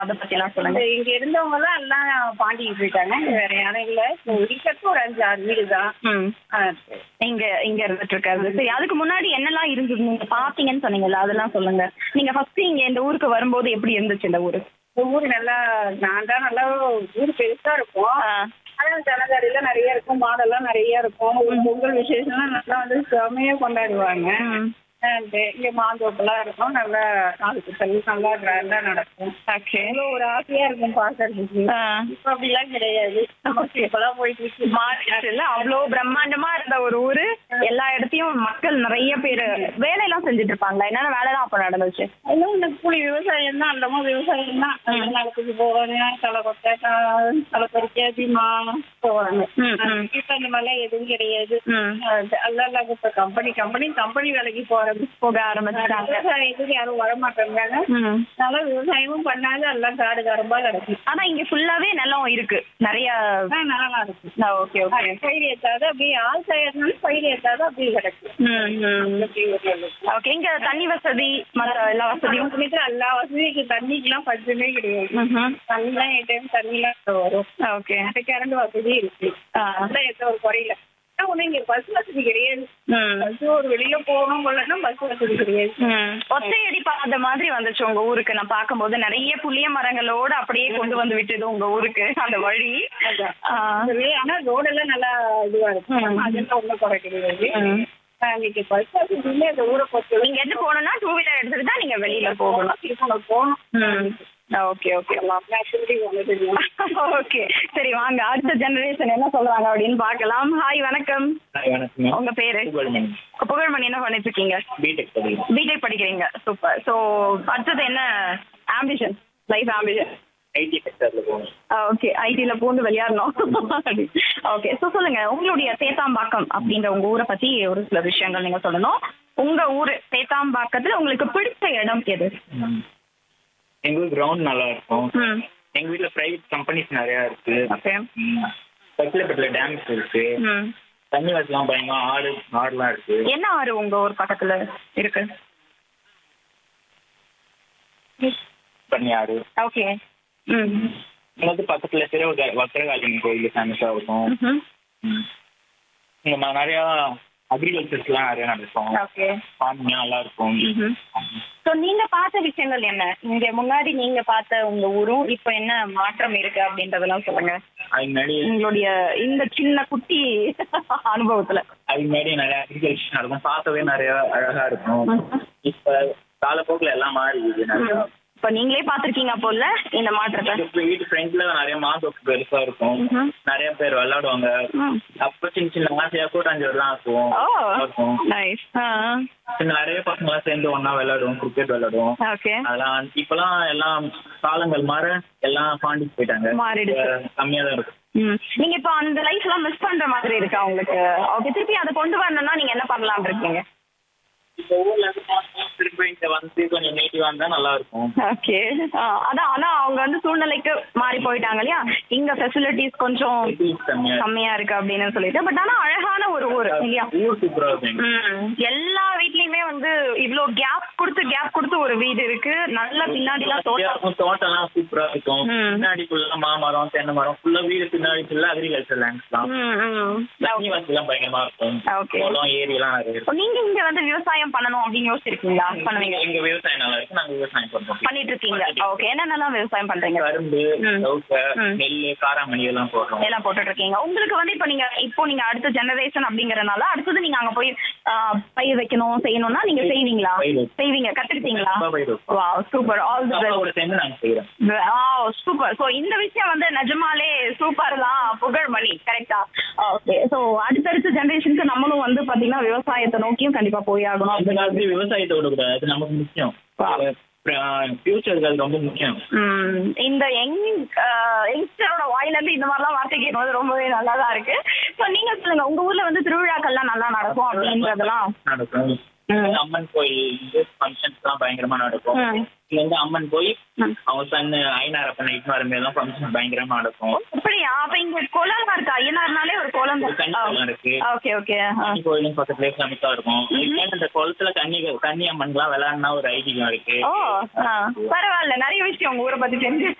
அதை பத்தி எல்லாம் சொல்லுங்க இந்த இங்க இருந்தவங்க எல்லாம் எல்லாம் பாண்டிக்கு போயிட்டாங்க இங்க வேற யாரும் இல்ல இப்போ இருக்கிறது ஒரு அஞ்சு ஆறு வீடு தான் ம் இங்க இங்க இருந்துட்டு இருக்காரு சரி அதுக்கு முன்னாடி என்னெல்லாம் இருந்தது நீங்க பாத்தீங்கன்னு சொன்னீங்கல்ல அதெல்லாம் சொல்லுங்க நீங்க ஃபர்ஸ்ட் இங்க இந்த ஊருக்கு வரும்போது எப்படி இருந்துச்சு இந்த ஊரு இந்த ஊர் நல்லா நான் தான் நல்லா ஊர் பெருசா இருக்கும் ஆ. ஆனா ஜனகாரில நிறைய இருக்கும் மாடெல்லாம் நிறைய இருக்கும் ஒரு பொங்கல் விசேஷம்லாம் நல்லா வந்து செமையா கொண்டாடுவாங்க ம். And இங்க மாந்தோப்பெல்லாம் இருக்கும் நல்லா நாளுக்கு தள்ளி நல்லா கிராண்டா நடக்கும் ஓகே அவ்வளோ ஒரு ஆசையா இருக்கும் பாக்குறதுக்கு ஆ. இப்ப அப்படிலாம் கிடையாது நமக்கு இப்பெல்லாம் போயிட்டு இருக்கு மாறிடுச்சுல்ல அவ்வளோ பிரம்மாண்டமா இருந்த ஒரு ஊரு எல்லா இடத்தையும் மக்கள் நிறைய பேர் வேலையெல்லாம் செஞ்சுட்டு இருப்பாங்களா என்னென்ன வேலைலாம் அப்ப நடந்துச்சு எல்லாம் இந்த கூலி விவசாயம் தான் அந்தமா விவசாயம் தான் நிலத்துக்கு போவாங்க களை கொட்ட க- களை பறிக்க தீமா போவாங்க ம், ம். இப்ப அந்த மாதிரிலாம் எதுவும் கிடையாது ம். அது எல்லாம் இப்ப கம்பெனி கம்பெனி கம்பெனி வேலைக்கு போறாங்க போக ஆரம்பிச்சிட்டாங்க விவசாயத்துக்கு யாரும் வர மாட்டேங்கிறாங்க ம். அதனால விவசாயமும் பண்ணாத எல்லாம் காடு கரும்பா கிடக்கு ஆனா இங்க ஃபுல்லாவே நிலம் இருக்கு நிறைய ஆனா நல்லா இருக்கு ஓகே ஓகே பயிர் ஏத்தாத அப்படியே ஆள் செய்யறதுனால பயிர் ஏத்தாத அப்படியே கிடக்கு ஓகே இங்க தண்ணி வசதி மற்ற எல்லா வசதியும் நமக்கு எல்லா வசதிக்கு தண்ணிக்கெல்லாம் பஞ்சமே கிடையாது ம்ஹும். தண்ணிலாம் என் டைம் தண்ணிலாம் வரும் ஓகே அந்த கரண்ட் வசதி இருக்கு ஆ. அதெல்லாம் எந்த ஒரு குறையில ஆனா ஒண்ணு இங்க பஸ் வசதி கிடையாது ம். பஸ் ஒரு வெளியில போகணும் போலன்னா பஸ் வசதி கிடையாது ம். ஒத்தையடி பாத மாதிரி வந்துச்சு உங்க ஊருக்கு நான் பார்க்கும்போது நிறைய புளிய மரங்களோட அப்படியே கொண்டு வந்து விட்டது உங்க ஊருக்கு அந்த வழி அதான். ஆ. சரி, ஆனா ரோடெல்லாம் நல்லா இதுவா இருக்கும் ம். அதெல்லாம் ஒண்ணும் குறை கிடையாது ம். இன்னைக்கு பஸ் வசதியுமே இந்த ஊரை பொறுத்த நீங்க எது போகணும்னா டூ வீலர் எடுத்துட்டு தான் நீங்க வெளியில போகணும் திருப்பணம் போகணும் ஓகே ஓகே நான் சொல்லி ஒண்ணு தெரியும் ஓகே சரி வாங்க அடுத்த ஜெனரேஷன் என்ன சொல்றாங்க அப்படின்னு பார்க்கலாம் ஹாய் வணக்கம் ஹாய் வணக்கம் உங்க பேரு புகழ்மணி புகழ்மணி என்ன பண்ணிட்டு இருக்கீங்க பிடெக் படிக்கிறேன் பிடெக் படிக்கிறீங்க சூப்பர் ஸோ அடுத்தது என்ன ஆம்பிஷன் லைஃப் ஆம்பிஷன் ஐடி செக்டர்ல போகணும் ஓகே ஐடில பூந்து விளையாடணும் ஓகே ஸோ சொல்லுங்க உங்களுடைய சேத்தாம்பாக்கம் அப்படின்ற உங்க ஊரை பத்தி ஒரு சில விஷயங்கள் நீங்க சொல்லணும் உங்க ஊரு சேத்தாம்பாக்கத்துல உங்களுக்கு பிடிச்ச இடம் எது எங்க ஊர் கிரவுண்ட் நல்லா இருக்கும் ம் எங்க வீட்ல பிரைவேட் கம்பெனிஸ் நிறைய இருக்கு ஓகே பக்கத்துல டேம்ஸ் இருக்கு ம் தண்ணி வசதிலாம் பயங்கர ஆடு ஆடுலாம் இருக்கு என்ன ஆறு உங்க ஊர் பக்கத்துல இருக்கு பண்ணி ஆடு ஓகே ம் இங்க வந்து பக்கத்துல சிற வக்கரகாளியம்மன் கோயில் ஃபேமஸா இருக்கும் ம்ஹும். ம். இங்க ம- நிறைய அக்ரிகல்ச்சர்ஸ்லாம் நிறைய நடக்கும் ஓகே ஃபார்மிங் நல்லா இருக்கும் ம்ஹும். ஸோ நீங்க பார்த்த விஷயங்கள் என்ன இங்க முன்னாடி நீங்க பார்த்த உங்க ஊரும் இப்போ என்ன மாற்றம் இருக்கு அப்படின்றதெல்லாம் சொல்லுங்க அதுக்கு முன்னாடி உங்களுடைய இந்த சின்ன குட்டி அனுபவத்துல அதுக்கு முன்னாடி நிறைய அக்ரிகல்ச்சர் நடக்கும் பார்க்கவே நிறைய அழகா இருக்கும் இப்ப காலப்போக்குல எல்லாம் மாறிடுது நிறைய இப்ப நீங்களே பாத்திருக்கீங்க அப்போ இல்ல இந்த மாற்றத்தை இப்ப வீட்டு ஃப்ரெண்ட்ல நிறைய மாந்தோப்பு பெருசா இருக்கும் ம்ஹும். நிறைய பேர் விளையாடுவாங்க ம். அப்ப சின்ன சின்ன ஆசையா கூட்டாஞ்சோர்லாம் ஆக்குவோம் ஓ இருக்கும் நைஸ் சின்ன நிறைய பசங்க எல்லாம் சேர்ந்து ஒண்ணா விளையாடுவோம் கிரிக்கெட் விளையாடுவோம் ஓகே அதெல்லாம் இப்பெல்லாம் எல்லாம் காலங்கள் மாற எல்லாம் பாண்டிக்கு போயிட்டாங்க மாறிடுச்சு. இப்ப கம்மியா தான் இருக்கும் ம். நீங்க இப்போ அந்த லைஃப் எல்லாம் மிஸ் பண்ற மாதிரி இருக்கா உங்களுக்கு ஓகே திருப்பி அதை கொண்டு வரணும்னா நீங்க என்ன பண்ணலாம்னு இருக்கீங்க இந்த ஊர்ல இருந்து போனா திரும்ப இங்க வந்து கொஞ்சம் நேட்டிவா இருந்தா நல்லா இருக்கும் ஓகே அதான் ஆனா அவங்க வந்து சூழ்நிலைக்கு மாறி போயிட்டாங்க இல்லையா இங்க ஃபெசிலிட்டிஸ் கொஞ்சம் Facilities கம்மியா இருக்கு. கம்மியா இருக்கு அப்படின்னு சொல்லிட்டு பட் ஆனா அழகான ஒரு ஊர் இல்லையா ஊர் சூப்பரா இருக்கும் எங்க. ம். எல்லா வீட்லயுமே வந்து இவ்ளோ கேப் கொடுத்து கேப் கொடுத்து ஒரு வீடு இருக்கு நல்ல பின்னாடி எல்லாம் தோட்டம் இருக்கும், தோட்டம்லாம் சூப்பரா இருக்கும் ம். பின்னாடி ஃபுல்லா மாமரம் தென்னை மரம் ஃபுல்லா வீடு பின்னாடி ஃபுல்லா அக்ரிகல்ச்சர் லேண்ட்ஸ் தான் ம், ம். தண்ணி வசதிலாம் பயங்கரமா இருக்கும் Okay. குளம் ஏரி எல்லாம் நிறைய இருக்கும் நீங்க இங்க வந்து விவசாயம் பண்ணணும் அப்படின்னு யோசிச்சிருக்கீங்களா பண்ணுவீங்க எங்க விவசாயம் நல்லா இருக்கு நாங்க விவசாயம் பண்றோம் பண்ணிட்டு இருக்கீங்க ஓகே என்னென்னலாம் விவசாயம் பண்றீங்க கரும்பு ம். சவுக்க ம். நெல்லு காராமணி எல்லாம் போடுறோம் எல்லாம் போட்டுட்டு இருக்கீங்க உங்களுக்கு வந்து இப்போ நீங்க இப்போ நீங்க அடுத்த ஜெனரேஷன் அப்படிங்கறனால அடுத்தது நீங்க அங்க போய் ஆ, பயிர் வைக்கணும் செய்யணும்னா நீங்க செய்வீங்களா பயிர் வைப்போம். செய்வீங்க கத்துக்கிட்டீங்களா அப்பா பயிர் வைப்போம். வா சூப்பர் ஆல் தி பெஸ்ட் அப்பாவோட சேர்ந்து நாங்க செய்யறோம் சூப்பர் ஸோ இந்த விஷயம் வந்து நிஜமாலே சூப்பர் தான் புகழ்மணி கரெக்டா ஓகே ஸோ அடுத்தடுத்த ஜெனரேஷனுக்கு நம்மளும் வந்து பாத்தீங்கன்னா விவசாயத்தை நோக்கியும் கண்டிப்பா போய் ஆகணும் அந்த காலத்துல விவசாயத்தை விடக்கூடாது அது நமக்கு முக்கியம் ஃபியூச்சருக்கு அது ரொம்ப முக்கியம் ம், இந்த யங் யங்ஸ்டரோட வாயில இருந்து இந்த மாதிரிலாம் வார்த்தை கேட்கும்போது ரொம்பவே நல்லா தான் இருக்கு ஸோ நீங்க சொல்லுங்க உங்க ஊர்ல வந்து திருவிழாக்கள்லாம் நல்லா நடக்கும் அப்படின்றதெல்லாம் நடக்கும் ம். அம்மன் கோயில் ஃபங்க்ஷன்ஸ் எல்லாம் பயங்கரமா நடக்கும் ம். இங்க வந்து அம்மன் போய் ம். அவங்க சன் ஐநாரப்பன் இட்னார் எல்லாம் ஃபங்க்ஷன் பயங்கரமா நடக்கும் அப்படியா அப்ப இங்க கோலம்லாம் இருக்கா ஐயனார்னாலே ஒரு கோலம் ஒரு கன்னி குளம் இருக்கு ஓகே ஓகே கன்னி கோயிலும் பக்கத்துலயே ஃபேமஸா இருக்கும் இதுக்காண்டி இந்த குளத்துல கன்னி கன்னி அம்மன்லாம் விளையாடினா ஒரு ஐதீகம் இருக்கு ஓ ஆ, பரவாயில்ல நிறைய விஷயம் உங்க ஊரை பத்தி தெரிஞ்சு